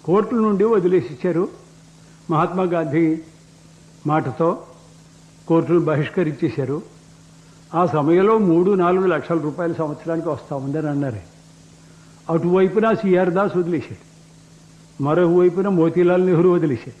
కోర్టుల నుండి వదిలేసి ఇచ్చారు మహాత్మా గాంధీ మాటతో కోర్టులు బహిష్కరించేశారు ఆ సమయంలో మూడు నాలుగు లక్షల రూపాయల సంవత్సరానికి వస్తా ఉందని అన్నారు అటువైపున సిఆర్ దాస్ వదిలేశాడు మరోవైపున మోతీలాల్ నెహ్రూ వదిలేశాడు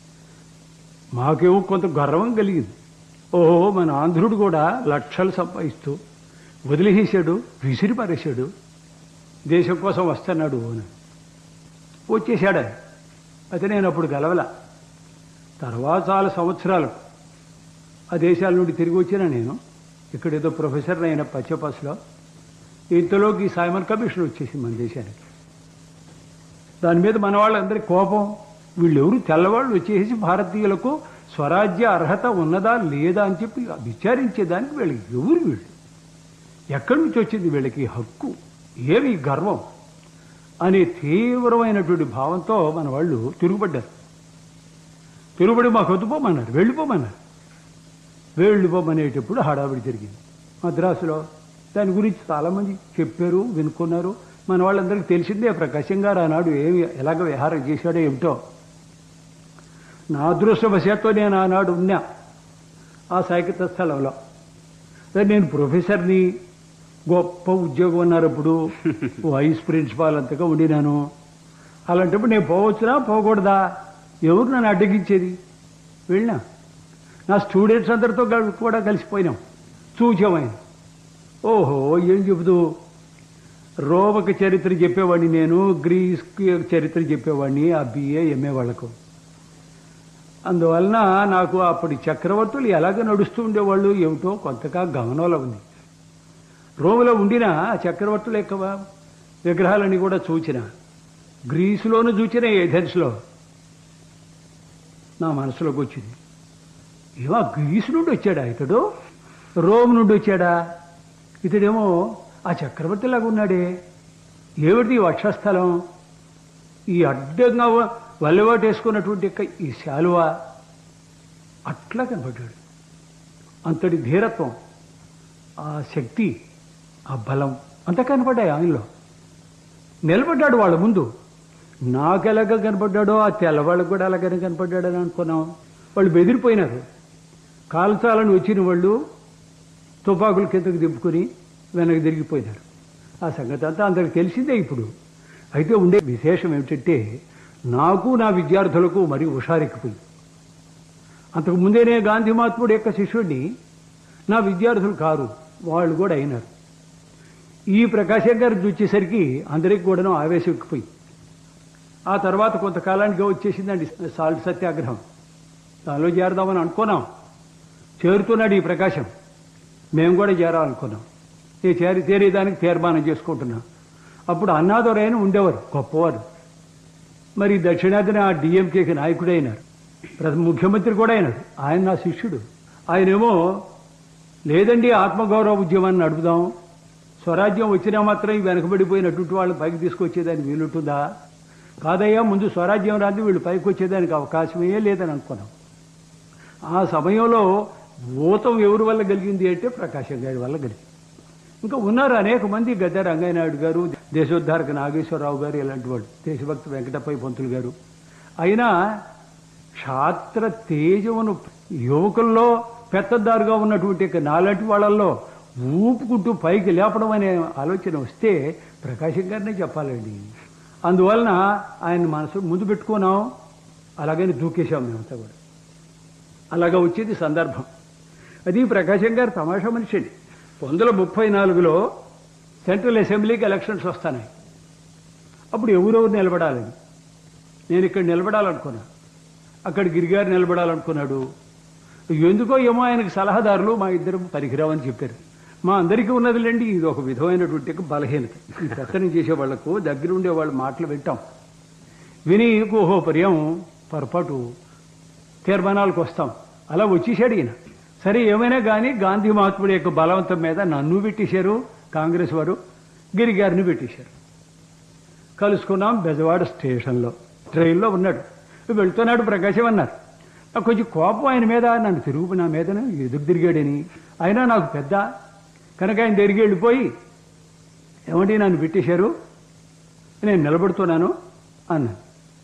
మాకేమో కొంత గర్వం కలిగింది ఓహో మన ఆంధ్రుడు కూడా లక్షలు సంపాదిస్తూ వదిలేసేశాడు విసిరి పారేశాడు దేశం కోసం వస్తున్నాడు అని వచ్చేశాడు ఆయన. అయితే నేను అప్పుడు గెలవల తర్వాత చాలా సంవత్సరాలు ఆ దేశాల నుండి తిరిగి వచ్చిన నేను ఇక్కడ ఏదో ప్రొఫెసర్ అయిన పచ్చపాస్లో ఇంతలోకి ఈ సైమన్ కమిషన్ వచ్చేసింది మన దేశానికి దాని మీద మన వాళ్ళందరి కోపం వీళ్ళెవరు తెల్లవాళ్ళు వచ్చేసి భారతీయులకు స్వరాజ్య అర్హత ఉన్నదా లేదా అని చెప్పి విచారించేదానికి వీళ్ళకి ఎవరు వీళ్ళు ఎక్కడి నుంచి వచ్చింది వీళ్ళకి హక్కు ఏమి గర్వం అనే తీవ్రమైనటువంటి భావంతో మన వాళ్ళు తిరుగుబడ్డారు తిరుగుబడి మాకు వద్దుపోమన్నారు వెళ్ళిపోమన్నారు వెళ్ళిపోమనేటప్పుడు హడావిడి జరిగింది మద్రాసులో దాని గురించి చాలామంది చెప్పారు వినుకున్నారు మన వాళ్ళందరికీ తెలిసిందే ప్రకాశం గారు ఆనాడు ఏమి ఎలాగ విహారం చేశాడో ఏమిటో నా అదృష్టవశాత్తు నేను ఆనాడు ఉన్నా ఆ సాహిత్య స్థలంలో సరే నేను ప్రొఫెసర్ని గొప్ప ఉద్యోగం అన్నారు వైస్ ప్రిన్సిపాల్ అంతగా ఉండినాను అలాంటప్పుడు నేను పోవచ్చునా పోకూడదా ఎవరు నన్ను అడ్డగించేది వెళ్ళినా నా స్టూడెంట్స్ అందరితో కల్- కూడా కలిసిపోయినాం చూచామైనా ఓహో ఏం చెబుతూ రోమక చరిత్ర చెప్పేవాడిని నేను గ్రీస్ చరిత్ర చెప్పేవాడిని ఆ బిఏ ఎంఏ వాళ్ళకు అందువలన నాకు అప్పటి చక్రవర్తులు ఎలాగ నడుస్తూ ఉండేవాళ్ళు ఏమిటో కొంతగా గమనంలో ఉంది రోములో ఉండిన ఆ చక్రవర్తుల యొక్క విగ్రహాలని కూడా చూచిన గ్రీసులోనూ చూచిన ఏథెన్స్లో నా మనసులోకి వచ్చింది ఏమో గ్రీసు నుండి వచ్చాడా ఇతడు రోమ్ నుండి వచ్చాడా ఇతడేమో ఆ చక్రవర్తిలాగా ఉన్నాడే ఏమిటి ఈ వక్షస్థలం ఈ అడ్డంగా వల్లవాటు వేసుకున్నటువంటి యొక్క ఈ శాలువ అట్లా కనబడ్డాడు అంతటి ధీరత్వం ఆ శక్తి ఆ బలం అంతా కనపడ్డాయి ఆయనలో నిలబడ్డాడు వాళ్ళ ముందు నాకెలాగ కనపడ్డాడో ఆ తెల్లవాళ్ళకు కూడా అలాగనే కనపడ్డాడని అనుకున్నాం వాళ్ళు బెదిరిపోయినారు కాల్చాలని వచ్చిన వాళ్ళు తుపాకులు కిందకు దింపుకొని వెనక్కి తిరిగిపోయినారు ఆ సంగతి అంతా అందరికి తెలిసిందే ఇప్పుడు అయితే ఉండే విశేషం ఏమిటంటే నాకు నా విద్యార్థులకు మరి హుషారెక్కిపోయింది అంతకు ముందేనే గాంధీ మహాత్ముడు యొక్క శిష్యుడిని నా విద్యార్థులు కారు వాళ్ళు కూడా అయినారు ఈ ప్రకాశం గారు చూచేసరికి అందరికి కూడాను ఆవేశం ఎక్కిపోయి ఆ తర్వాత కొంతకాలానికి వచ్చేసిందండి సాల్ట్ సత్యాగ్రహం దానిలో చేరదామని అనుకున్నాం చేరుతున్నాడు ఈ ప్రకాశం మేము కూడా చేరాలనుకున్నాం ఈ చేరి చేరేదానికి తీర్మానం చేసుకుంటున్నాం అప్పుడు అన్నాదొరైన ఉండేవారు గొప్పవారు మరి దక్షిణాదిన ఆ డిఎంకేకి నాయకుడు అయినారు ప్రథమ ముఖ్యమంత్రి కూడా అయినాడు ఆయన నా శిష్యుడు ఆయనేమో లేదండి ఆత్మగౌరవ ఉద్యమాన్ని నడుపుదాం స్వరాజ్యం వచ్చినా మాత్రం ఈ వెనకబడిపోయినటువంటి వాళ్ళని పైకి తీసుకొచ్చేదానికి వీలుంటుందా కాదయ్యా ముందు స్వరాజ్యం రాదు వీళ్ళు పైకి వచ్చేదానికి అవకాశమే లేదని అనుకున్నాం ఆ సమయంలో భూతం ఎవరి వల్ల కలిగింది అంటే ప్రకాశం గారి వల్ల కలిగింది ఇంకా ఉన్నారు అనేక మంది గద్దె రంగయ్యనాయుడు గారు దేశోద్ధారక నాగేశ్వరరావు గారు ఇలాంటి వాళ్ళు దేశభక్తి వెంకటపై పంతులు గారు అయినా క్షాత్ర తేజమును యువకుల్లో పెద్దదారుగా ఉన్నటువంటి ఇక నాలాంటి వాళ్ళల్లో ఊపుకుంటూ పైకి లేపడం అనే ఆలోచన వస్తే ప్రకాశం గారినే చెప్పాలండి అందువలన ఆయన మనసు ముందు పెట్టుకున్నాం అలాగని దూకేశాం మేమంతా కూడా అలాగా వచ్చేది సందర్భం అది ప్రకాశం గారు తమాషా మనిషి అండి వందల ముప్పై నాలుగులో సెంట్రల్ అసెంబ్లీకి ఎలక్షన్స్ వస్తాయి అప్పుడు ఎవరెవరు నిలబడాలని నేను ఇక్కడ నిలబడాలనుకున్నా అక్కడ గిరిగారు నిలబడాలనుకున్నాడు ఎందుకో ఏమో ఆయనకు సలహాదారులు మా ఇద్దరు పనికిరావని చెప్పారు మా అందరికీ ఉన్నదిలేండి ఇది ఒక విధమైనటువంటి ఒక బలహీనత ఈ ప్రకటన చేసే వాళ్లకు దగ్గర ఉండే వాళ్ళ మాటలు వింటాం విని ఓహో పర్యం పొరపాటు తీర్మానాలకు వస్తాం అలా వచ్చేసాడు ఈయన సరే ఏమైనా కానీ గాంధీ మహాత్ముడి యొక్క బలవంతం మీద నన్ను పెట్టేశారు కాంగ్రెస్ వారు గిరి గారిని పెట్టేశారు కలుసుకున్నాం బెజవాడ స్టేషన్లో ట్రైన్లో ఉన్నాడు వెళ్తున్నాడు ప్రకాశం అన్నారు నాకు కొంచెం కోపం ఆయన మీద నన్ను తిరుగు నా మీద ఎదురు తిరిగాడని అయినా నాకు పెద్ద కనుక ఆయన తిరిగి వెళ్ళిపోయి ఏమండి నన్ను పెట్టేశారు నేను నిలబడుతున్నాను అన్నాను